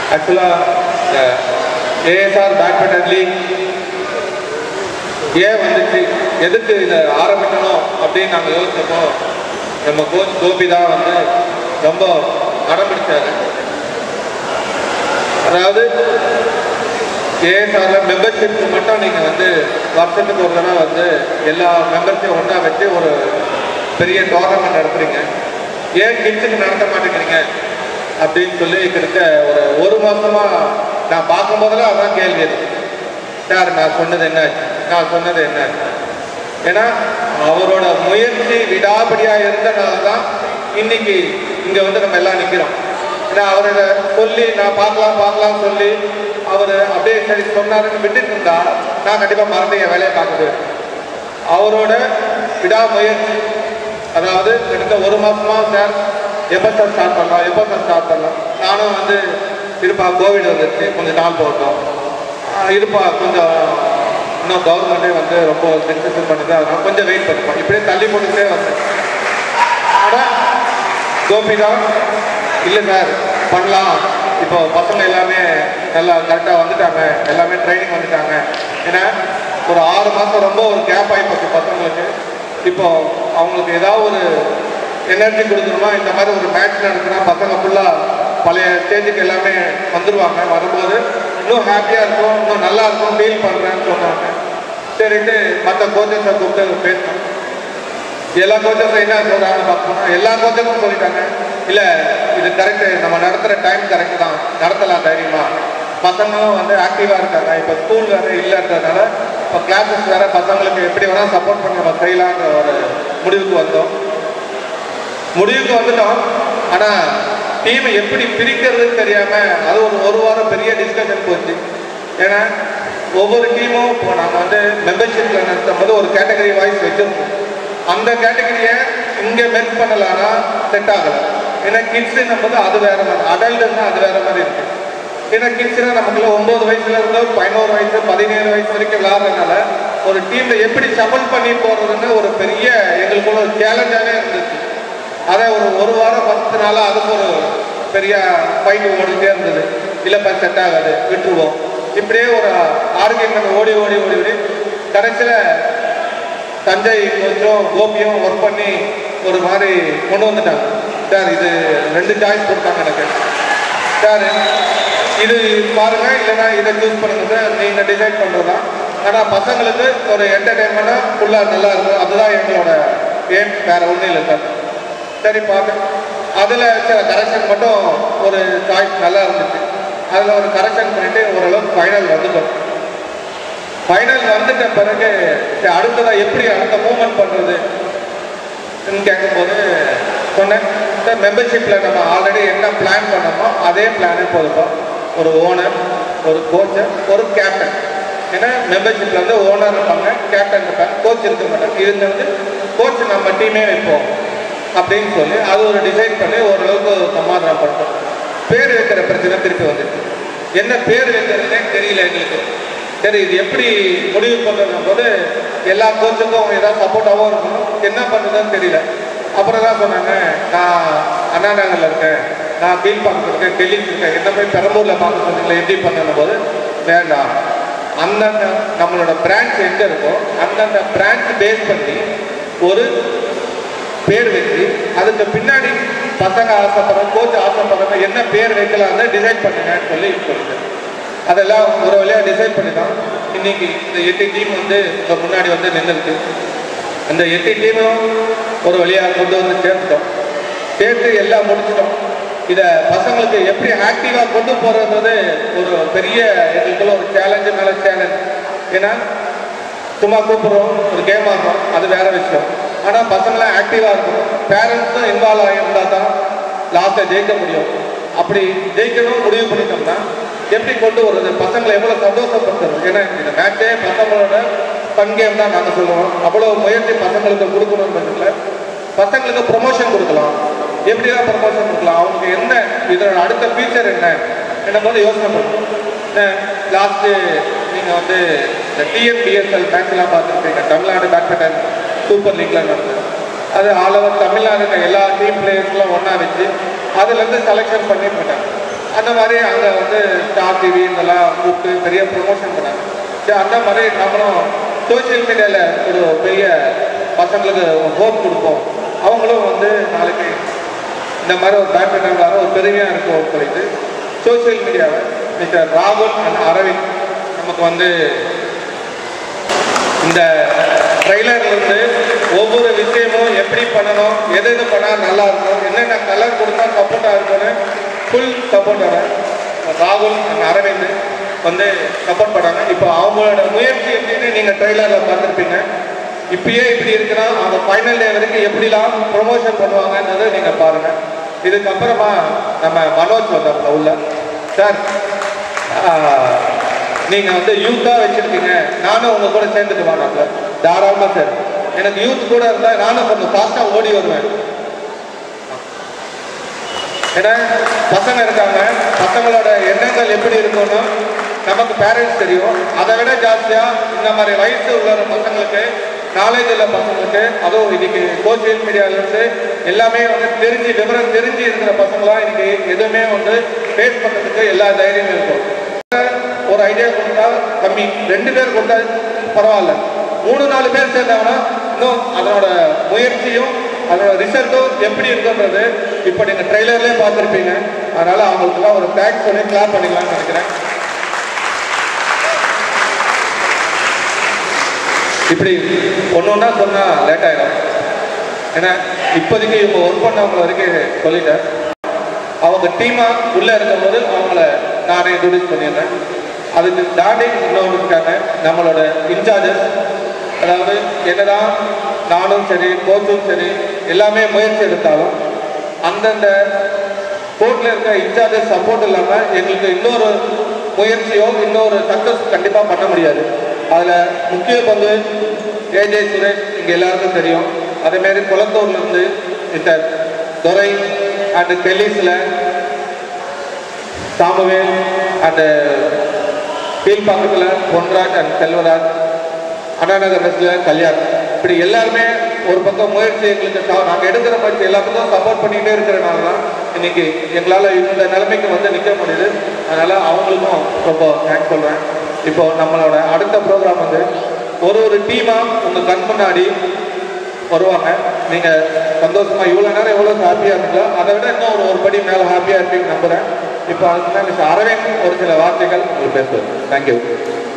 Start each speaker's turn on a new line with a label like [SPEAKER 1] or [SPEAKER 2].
[SPEAKER 1] ஆக்சுவலாக ASR badminton league ஏன் வந்துச்சு எதுக்கு இதை ஆரம்பிக்கணும் அப்படின்னு நாங்கள் யோசிச்சப்போ நம்ம கோச் கோபி தான் வந்து ரொம்ப ஆரம்பிச்சாரு அதாவது ஏஎஸ்ஆர்ல மெம்பர்ஷிப்க்கு மட்டும் நீங்கள் வந்து வருஷத்துக்கு ஒரு தடவை வந்து எல்லா மெம்பர்ஸையும் ஒன்றா வச்சு ஒரு பெரிய டோர்னமெண்ட் நடத்துறீங்க ஏன் கிட்ஸுக்கு நடத்த மாட்டேங்கிறீங்க அப்படின்னு சொல்லி கிட்ட ஒரு ஒரு மாசமா நான் பார்க்கும் போதெல்லாம் அதான் கேள்வி இருக்கு சார் நான் சொன்னது என்ன நான் சொன்னது என்ன ஏன்னா அவரோட முயற்சி விடாபடியா இருந்தனால தான் இன்னைக்கு இங்க வந்து நம்ம எல்லாம் நிக்கிறோம் ஏன்னா அவரோட சொல்லி நான் பார்க்கலாம் பார்க்கலாம் சொல்லி அவர் அப்படியே சரி சொன்னாருன்னு விட்டுட்டு இருந்தா நான் கண்டிப்பா மறந்து என் வேலையை பார்க்க போயிருக்கேன் அவரோட விடாமுயற்சி அதாவது கிட்டத்தட்ட ஒரு மாசமா சார் எப்போ சார் ஸ்டார்ட் பண்ணலாம் எப்போ சார் ஸ்டார்ட் பண்ணலாம் நானும் வந்து இருப்பா கோவிட் வந்துருச்சு கொஞ்சம் நாள் போட்டோம் இருப்பா கொஞ்சம் இன்னும் கவர்மெண்ட்டே வந்து ரொம்ப டிஸ்கஷன் பண்ணுது அதனால கொஞ்சம் வெயிட் பண்ணுவோம் இப்படியே தள்ளி போட்டுக்கிட்டே வந்தேன் ஆனால் கோபிதான் இல்லை சார் பண்ணலாம் இப்போ பசங்க எல்லாமே நல்லா கரெக்டாக வந்துட்டாங்க எல்லாமே ட்ரைனிங் வந்துட்டாங்க ஏன்னா ஒரு ஆறு மாதம் ரொம்ப ஒரு கேப் ஆகி போச்சு பசங்களுக்கு இப்போ அவங்களுக்கு ஏதாவது ஒரு எனர்ஜி கொடுக்கணுமா இந்த மாதிரி ஒரு மேட்ச் நடக்குன்னா பசங்க ஃபுல்லாக பழைய ஸ்டேஜுக்கு எல்லாமே வந்துடுவாங்க வரும்போது இன்னும் ஹாப்பியாக இருக்கும் இன்னும் நல்லா இருக்கும் ஃபீல் பண்ணுறேன்னு சொன்னாங்க சரிட்டு மற்ற கோச்சஸை கூப்பிட்டு பேசினோம் எல்லா கோச்சஸும் என்ன சொல்றாங்க பார்ப்போம்னா எல்லா கோச்சஸும் சொல்லிட்டாங்க இல்ல இது கரெக்ட் நம்ம நடத்துற டைம் கரெக்ட் தான் நடத்தலாம் தைரியமா பசங்களும் வந்து ஆக்டிவா இருக்காங்க இப்ப ஸ்கூல் வேற இல்லைன்றதுனால இப்போ கிளாஸஸ் வேற பசங்களுக்கு எப்படி வேணா சப்போர்ட் பண்ணி நம்ம செய்யலான்ற ஒரு முடிவுக்கு வந்தோம் முடிவுக்கு வந்துட்டோம் ஆனா டீமை எப்படி பிரிக்கிறதுன்னு தெரியாம அது ஒரு ஒரு வாரம் பெரிய டிஸ்கஷன் போச்சு ஏன்னா ஒவ்வொரு டீமும் இப்போ நாங்கள் வந்து மெம்பர்ஷிப்ல நடத்தும் போது ஒரு கேட்டகரி வாய்ஸ் வச்சிருக்கோம் அந்த கேட்டகரியை இங்கே மெர்க் பண்ணலான்னா செட் ஆகலை ஏன்னா கிட்ஸ் போது அது வேற மாதிரி அடல்ட்னா அது வேற மாதிரி இருக்கு ஏன்னா கிட்ஸ்னா நமக்குள்ள ஒன்பது வயசுல இருந்து பதினோரு வயசு பதினேழு வயசு வரைக்கும் விளாட்றதுனால ஒரு டீம்ல எப்படி சபல் பண்ணி போறதுன்னு ஒரு பெரிய எங்களுக்குள்ள ஒரு சேலஞ்சாவே இருந்துச்சு அதை ஒரு ஒரு வாரம் பத்து நாளா அதுக்கு ஒரு பெரிய ஃபைட் ஓடிட்டே இருந்தது இல்லைப்பா செட் ஆகாது விட்டுருவோம் இப்படியே ஒரு ஆர்கியூமெண்ட் ஓடி ஓடி ஓடி ஓடி கடைசியில் தஞ்சை கொஞ்சம் கோபியும் ஒர்க் பண்ணி ஒரு மாதிரி கொண்டு வந்துட்டாங்க சார் இது ரெண்டு சாய்ஸ் கொடுத்தாங்க எனக்கு சார் இது பாருங்க இல்லைன்னா இதை சூஸ் பண்ணுங்க சார் நீங்க டிசைட் பண்றதா ஆனா பசங்களுக்கு ஒரு என்டர்டைன்மெண்டா ஃபுல்லா நல்லா இருக்கும் அதுதான் எங்களோட ஏம் வேற ஒன்றும் இல்லை சார் சரி பார்த்தேன் அதுல சில கரெக்ஷன் மட்டும் ஒரு சாய்ஸ் நல்லா இருந்துச்சு அதுல ஒரு கரெக்ஷன் பண்ணிட்டு ஓரளவுக்கு ஃபைனல் வந்துட்டோம் ஃபைனல் வந்துட்ட பிறகு சரி, அடுத்ததா எப்படி அடுத்த மூவ்மெண்ட் பண்றது கேட்கும்போது சொன்னேன் சார் மெம்பர்ஷிப்பில் நம்ம ஆல்ரெடி என்ன பிளான் பண்ணோமோ அதே பிளானே போதுப்பா ஒரு ஓனர் ஒரு கோச்சர் ஒரு கேப்டன் ஏன்னா மெம்பர்ஷிப்பில் வந்து ஓனர் இருப்பாங்க கேப்டன் இருப்பாங்க கோச் இருக்க மாட்டாங்க இருந்து வந்து கோச் நம்ம டீமே வைப்போம் அப்படின்னு சொல்லி அது ஒரு டிசைன் பண்ணி ஓரளவுக்கு சமாதானம் பண்ணிட்டோம் பேர் வைக்கிற பிரச்சனை திருப்பி வந்துச்சு என்ன பேர் வைக்கிறதுனே தெரியல எங்களுக்கு சரி இது எப்படி முடிவு பண்ணுறது போது எல்லா கோச்சுக்கும் ஏதாவது சப்போர்ட்டாகவும் இருக்கணும் என்ன பண்ணுறதுன்னு தெரியல அப்புறம் தான் சொன்னாங்க நான் அண்ணா நகரில் இருக்கேன் நான் பீல் பார்க்க இருக்கேன் டெல்லிக்கு இருக்கேன் என்ன போய் பெரம்பூரில் பார்க்க சொன்னீங்களே எப்படி பண்ணணும் போது வேண்டாம் அந்தந்த நம்மளோட பிரான்ச் எங்கே இருக்கோ அந்தந்த பிரான்ச் பேஸ் பண்ணி ஒரு பேர் வச்சு அதுக்கு பின்னாடி பசங்க ஆசைப்படுறோம் கோச் ஆசைப்படுறாங்க என்ன பேர் வைக்கலாம்னு டிசைட் பண்ணுங்கன்னு சொல்லி சொல்லிட்டேன் அதெல்லாம் ஒரு வழியாக டிசைட் பண்ணி தான் இன்னைக்கு இந்த எட்டு டீம் வந்து இப்போ முன்னாடி வந்து நின்றுருக்கு அந்த எட்டு டீமும் ஒரு வழியாக கொண்டு வந்து சேர்த்துட்டோம் சேர்த்து எல்லாம் முடிச்சிட்டோம் இதை பசங்களுக்கு எப்படி ஆக்டிவாக கொண்டு போகிறது ஒரு பெரிய எங்களுக்குள்ள ஒரு சேலஞ்சு மேலே சேலஞ்ச் ஏன்னா சும்மா கூப்பிடுறோம் ஒரு கேம் ஆடுறோம் அது வேற விஷயம் ஆனால் பசங்களாம் ஆக்டிவாக இருக்கணும் பேரண்ட்ஸும் இன்வால்வ் ஆகியிருந்தால் தான் லாஸ்ட்டில் ஜெயிக்க முடியும் அப்படி ஜெயிக்கணும் முடிவு பண்ணிட்டோம்னா எப்படி கொண்டு வர்றது பசங்களை எவ்வளோ சந்தோஷப்படுத்துறது ஏன்னா இந்த மேட்சே பசங்களோட ஃபன் கேம் தான் நாங்கள் சொல்லுவோம் அவ்வளோ முயற்சி பசங்களுக்கு கொடுக்கணும் பட்சத்தில் பசங்களுக்கு ப்ரொமோஷன் கொடுக்கலாம் எப்படிலாம் ப்ரொமோஷன் கொடுக்கலாம் அவங்களுக்கு என்ன இதோட அடுத்த ஃபியூச்சர் என்ன என்ன போது யோசனை பண்ணுவோம் லாஸ்ட்டு நீங்கள் வந்து இந்த டிஎன்பிஎஸ்எல் மேட்ச்லாம் பார்த்துருப்பீங்க தமிழ்நாடு பேட்மிண்டன் சூப்பர் லீக்ல நடந்தது அது ஆல் ஓவர் தமிழ்நாடு இருக்க எல்லா டீம் பிளேயர்ஸ்லாம் ஒன்றா வச்சு அதுலேருந்து செலெக்ஷன் பண்ணி போயிட்டாங்க அந்த மாதிரி அங்கே வந்து ஸ்டார் டிவி இதெல்லாம் கூப்பிட்டு பெரிய ப்ரொமோஷன் பண்ணாங்க சரி அந்த மாதிரி நம்மளும் சோஷியல் மீடியாவில் ஒரு பெரிய பசங்களுக்கு ஹோப் கொடுப்போம் அவங்களும் வந்து நாளைக்கு இந்த மாதிரி ஒரு பேட்மிண்டன் வர ஒரு பெருமையாக இருக்கும் சொல்லிட்டு சோஷியல் மீடியாவை மிஸ்டர் ராகுல் அண்ட் அரவிந்த் நமக்கு வந்து இந்த ட்ரைலர்ல இருந்து ஒவ்வொரு விஷயமும் எப்படி பண்ணணும் எது எது பண்ணால் நல்லா இருக்கும் என்னென்ன கலர் கொடுத்தா சப்போர்ட்டாக இருக்கும்னு ஃபுல் சப்போர்ட்டோட ராகுல் அண்ட் அரவிந்த் வந்து சப்போர்ட் பண்ணாங்க இப்போ அவங்களோட முயற்சி எப்படின்னு நீங்கள் ட்ரைலரில் பார்த்துருப்பீங்க இப்பயே இப்படி இருக்குன்னா அவங்க ஃபைனல் டே வரைக்கும் எப்படிலாம் ப்ரொமோஷன் பண்ணுவாங்கன்றதை நீங்கள் பாருங்கள் இதுக்கப்புறமா நம்ம மனோஜ் வந்தாங்க உள்ள சார் நீங்கள் வந்து யூத்தாக வச்சுருக்கீங்க நானும் உங்கள் கூட சேர்ந்துட்டு வாங்க தாராளமாக சார் எனக்கு யூத் கூட இருந்தால் நானும் கொஞ்சம் ஃபாஸ்ட்டாக ஓடி வருவேன் ஏன்னா பசங்க இருக்காங்க பசங்களோட எண்ணங்கள் எப்படி இருக்கும்னு நமக்கு பேரண்ட்ஸ் தெரியும் அதை விட ஜாஸ்தியாக இந்த மாதிரி வயசு உள்ள பசங்களுக்கு நாலேஜ் உள்ள பசங்களுக்கு அதுவும் இன்னைக்கு சோசியல் மீடியாவிலேருந்து எல்லாமே வந்து தெரிஞ்சு விவரம் தெரிஞ்சு இருக்கிற பசங்களாம் இன்னைக்கு எதுவுமே வந்து ஃபேஸ் பண்ணுறதுக்கு எல்லா தைரியமும் இருக்கும் ஒரு ஐடியா கொடுத்தா கம்மி ரெண்டு பேர் கொடுத்தா பரவாயில்ல மூணு நாலு பேர் சேர்ந்தாங்கன்னா இன்னும் அதனோட முயற்சியும் அதோட ரிசல்ட்டும் எப்படி இருக்குன்றது இப்போ நீங்கள் ட்ரெய்லர்லேயே பார்த்துருப்பீங்க அதனால அவங்களுக்குலாம் ஒரு தேங்க்ஸ் சொல்லி கிளாப் பண்ணிக்கலாம்னு நினைக்கிறேன் இப்படி ஒன்று ஒன்றா சொன்னால் லேட் ஆகிடும் ஏன்னா இப்போதைக்கு இவங்க ஒர்க் பண்ணவங்க வரைக்கும் சொல்லிட்டேன் அவங்க டீமாக உள்ளே இருக்கும்போது அவங்கள நானே இன்ட்ரடியூஸ் பண்ணிடுறேன் அதுக்கு தாண்டி இன்னொன்று இருக்காங்க நம்மளோட இன்சார்ஜஸ் அதாவது என்னதான் நானும் சரி கோச்சும் சரி எல்லாமே முயற்சி எடுத்தாலும் அந்தந்த கோர்ட்டில் இருக்க இன்சார்ஜஸ் சப்போர்ட் இல்லாமல் எங்களுக்கு இன்னொரு முயற்சியோ இன்னொரு சக்ஸஸ் கண்டிப்பாக பண்ண முடியாது அதில் முக்கிய பங்கு ஏஜே சுரேஷ் இங்கே எல்லாருக்கும் தெரியும் அதேமாரி குளத்தூர்லேருந்து மிஸ்டர் துரை அண்டு டெல்லிஸில் சாமுவேல் அண்டு கீழ்பாக்கத்தில் பொன்ராஜ் அண்ட் செல்வராஜ் அண்ணாநகர் பஸ்ஸில் கல்யாண் இப்படி எல்லாருமே ஒரு பக்கம் முயற்சி எங்களுக்கு நாங்கள் எடுக்கிற முயற்சி எல்லா பக்கம் சப்போர்ட் பண்ணிகிட்டே இருக்கிறனால தான் இன்னைக்கு எங்களால் இந்த நிலைமைக்கு வந்து நிற்க முடியுது அதனால் அவங்களுக்கும் ரொம்ப தேங்க்ஸ் சொல்கிறேன் இப்போ நம்மளோட அடுத்த ப்ரோக்ராம் வந்து ஒரு ஒரு டீமாக உங்கள் கண் முன்னாடி வருவாங்க நீங்கள் சந்தோஷமாக இவ்வளோ நேரம் எவ்வளோ ஹாப்பியாக இருந்தீங்களோ அதை விட இன்னும் ஒரு ஒரு படி மேலே ஹாப்பியாக இருப்பீங்க நம்புகிறேன் இப்போ அதுக்கு தான் மிஸ்டர் அரவிந்த் ஒரு சில வார்த்தைகள் உங்களுக்கு பேசுவார் தேங்க்யூ